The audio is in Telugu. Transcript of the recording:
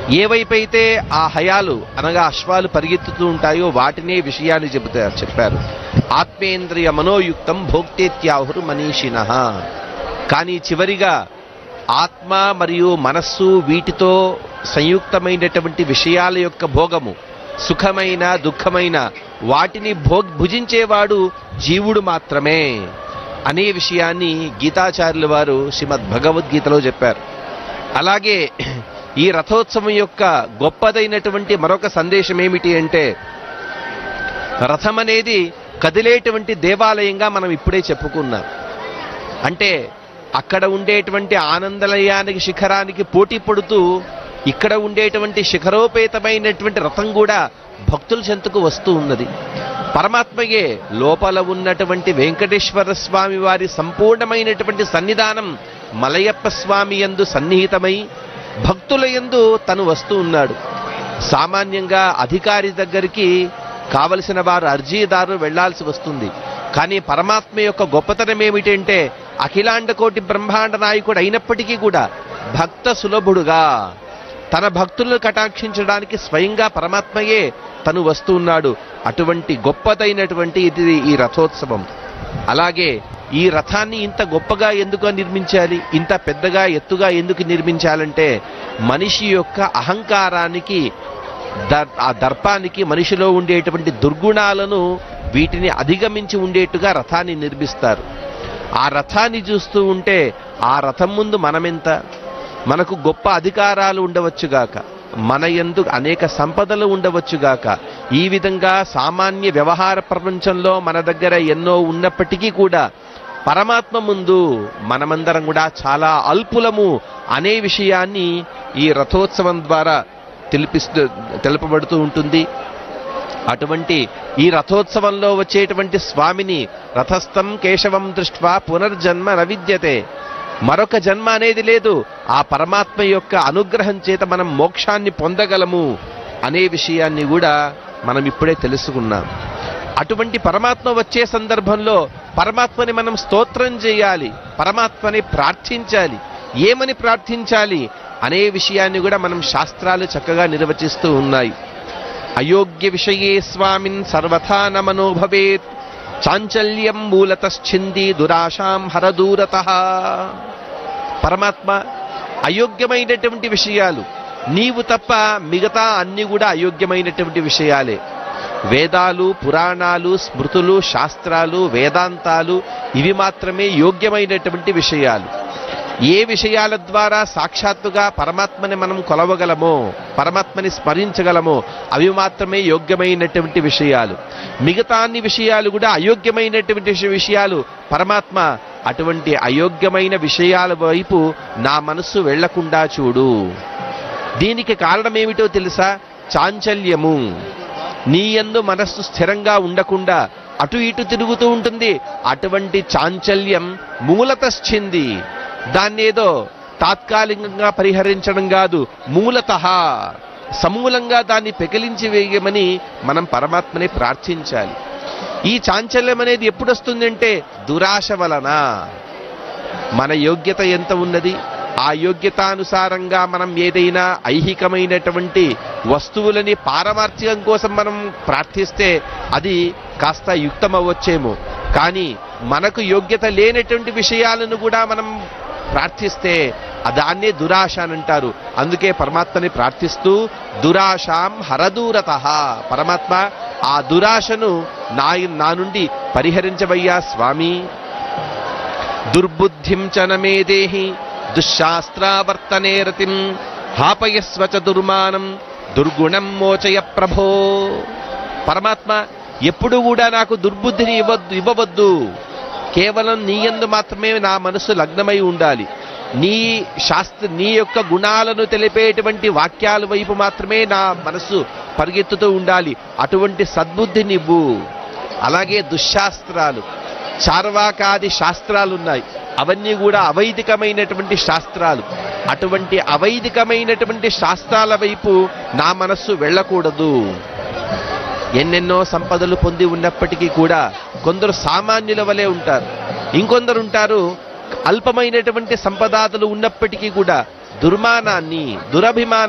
ఏ వైపైతే ఆ హయాలు అనగా అశ్వాలు పరిగెత్తుతూ ఉంటాయో వాటినే విషయాన్ని చెబుతారు చెప్పారు ఆత్మేంద్రియ మనోయుక్తం భోక్తేత్యాహురు మనీషిణ కానీ చివరిగా ఆత్మ మరియు మనస్సు వీటితో సంయుక్తమైనటువంటి విషయాల యొక్క భోగము సుఖమైన దుఃఖమైన వాటిని భో భుజించేవాడు జీవుడు మాత్రమే అనే విషయాన్ని గీతాచార్యుల వారు శ్రీమద్ భగవద్గీతలో చెప్పారు అలాగే ఈ రథోత్సవం యొక్క గొప్పదైనటువంటి మరొక సందేశం ఏమిటి అంటే రథం అనేది కదిలేటువంటి దేవాలయంగా మనం ఇప్పుడే చెప్పుకున్నాం అంటే అక్కడ ఉండేటువంటి ఆనందలయానికి శిఖరానికి పోటీ పడుతూ ఇక్కడ ఉండేటువంటి శిఖరోపేతమైనటువంటి రథం కూడా భక్తుల చెంతకు వస్తూ ఉన్నది పరమాత్మయే లోపల ఉన్నటువంటి వెంకటేశ్వర స్వామి వారి సంపూర్ణమైనటువంటి సన్నిధానం మలయప్ప స్వామి యందు సన్నిహితమై భక్తుల యందు తను వస్తూ ఉన్నాడు సామాన్యంగా అధికారి దగ్గరికి కావలసిన వారు అర్జీదారు వెళ్లాల్సి వస్తుంది కానీ పరమాత్మ యొక్క గొప్పతనం ఏమిటంటే అఖిలాండ కోటి బ్రహ్మాండ నాయకుడు అయినప్పటికీ కూడా భక్త సులభుడుగా తన భక్తులను కటాక్షించడానికి స్వయంగా పరమాత్మయే తను వస్తూ ఉన్నాడు అటువంటి గొప్పదైనటువంటి ఇది ఈ రథోత్సవం అలాగే ఈ రథాన్ని ఇంత గొప్పగా ఎందుకు నిర్మించాలి ఇంత పెద్దగా ఎత్తుగా ఎందుకు నిర్మించాలంటే మనిషి యొక్క అహంకారానికి దర్- ఆ దర్పానికి మనిషిలో ఉండేటువంటి దుర్గుణాలను వీటిని అధిగమించి ఉండేట్టుగా రథాన్ని నిర్మిస్తారు ఆ రథాన్ని చూస్తూ ఉంటే ఆ రథం ముందు మనమెంత మనకు గొప్ప అధికారాలు ఉండవచ్చుగాక మన యందు అనేక సంపదలు ఉండవచ్చుగాక ఈ విధంగా సామాన్య వ్యవహార ప్రపంచంలో మన దగ్గర ఎన్నో ఉన్నప్పటికీ కూడా పరమాత్మ ముందు మనమందరం కూడా చాలా అల్పులము అనే విషయాన్ని ఈ రథోత్సవం ద్వారా తెలిపిస్తూ తెలుపబడుతూ ఉంటుంది అటువంటి ఈ రథోత్సవంలో వచ్చేటువంటి స్వామిని రథస్థం కేశవం దృష్ట్వా పునర్జన్మ నవిద్యతే మరొక జన్మ అనేది లేదు ఆ పరమాత్మ యొక్క అనుగ్రహం చేత మనం మోక్షాన్ని పొందగలము అనే విషయాన్ని కూడా మనం ఇప్పుడే తెలుసుకున్నాం అటువంటి పరమాత్మ వచ్చే సందర్భంలో పరమాత్మని మనం స్తోత్రం చేయాలి పరమాత్మని ప్రార్థించాలి ఏమని ప్రార్థించాలి అనే విషయాన్ని కూడా మనం శాస్త్రాలు చక్కగా నిర్వచిస్తూ ఉన్నాయి అయోగ్య విషయే స్వామిన్ సర్వథా నమనో భవేత్ చాంచల్యం మూలతశ్చింది దురాశాం హరదూరత పరమాత్మ అయోగ్యమైనటువంటి విషయాలు నీవు తప్ప మిగతా అన్ని కూడా అయోగ్యమైనటువంటి విషయాలే వేదాలు పురాణాలు స్మృతులు శాస్త్రాలు వేదాంతాలు ఇవి మాత్రమే యోగ్యమైనటువంటి విషయాలు ఏ విషయాల ద్వారా సాక్షాత్తుగా పరమాత్మని మనం కొలవగలమో పరమాత్మని స్మరించగలమో అవి మాత్రమే యోగ్యమైనటువంటి విషయాలు మిగతా అన్ని విషయాలు కూడా అయోగ్యమైనటువంటి విష- విషయాలు పరమాత్మ అటువంటి అయోగ్యమైన విషయాల వైపు నా మనస్సు వెళ్లకుండా చూడు దీనికి కారణం ఏమిటో తెలుసా చాంచల్యము నీ యందు మనస్సు స్థిరంగా ఉండకుండా అటు ఇటు తిరుగుతూ ఉంటుంది అటువంటి చాంచల్యం మూలతశ్చింది దాన్నేదో తాత్కాలికంగా పరిహరించడం కాదు మూలత సమూలంగా దాన్ని పెకిలించి వేయమని మనం పరమాత్మని ప్రార్థించాలి ఈ చాంచల్యం అనేది ఎప్పుడు వస్తుందంటే దురాశ వలన మన యోగ్యత ఎంత ఉన్నది ఆ యోగ్యతానుసారంగా మనం ఏదైనా ఐహికమైనటువంటి వస్తువులని పారమార్థికం కోసం మనం ప్రార్థిస్తే అది కాస్త యుక్తమవ్వచ్చేమో కానీ మనకు యోగ్యత లేనటువంటి విషయాలను కూడా మనం ప్రార్థిస్తే ఆ దాన్నే దురాశ అని అంటారు అందుకే పరమాత్మని ప్రార్థిస్తూ దురాశాం హరదూరత పరమాత్మ ఆ దురాశను నా నా నుండి పరిహరించవయ్యా స్వామి దుర్బుద్ధిం చ నమే దేహి దుశ్శాస్త్రావర్తనే రతిం హాపయస్వ చ దుర్మానం దుర్గుణం మోచయ ప్రభో పరమాత్మ ఎప్పుడు కూడా నాకు దుర్బుద్ధిని ఇవ్వద్దు ఇవ్వవద్దు కేవలం నీ యందు మాత్రమే నా మనసు లగ్నమై ఉండాలి నీ శాస్త్ర నీ యొక్క గుణాలను తెలిపేటువంటి వాక్యాల వైపు మాత్రమే నా మనసు పరిగెత్తుతూ ఉండాలి అటువంటి సద్బుద్ధినివ్వు అలాగే దుశ్శాస్త్రాలు చార్వాకాది శాస్త్రాలు ఉన్నాయి అవన్నీ కూడా అవైదికమైనటువంటి శాస్త్రాలు అటువంటి అవైదికమైనటువంటి శాస్త్రాల వైపు నా మనస్సు వెళ్ళకూడదు ఎన్నెన్నో సంపదలు పొంది ఉన్నప్పటికీ కూడా కొందరు సామాన్యుల వలె ఉంటారు ఇంకొందరు ఉంటారు అల్పమైనటువంటి సంపదాదులు ఉన్నప్పటికీ కూడా దుర్మానాన్ని దురభిమానాన్ని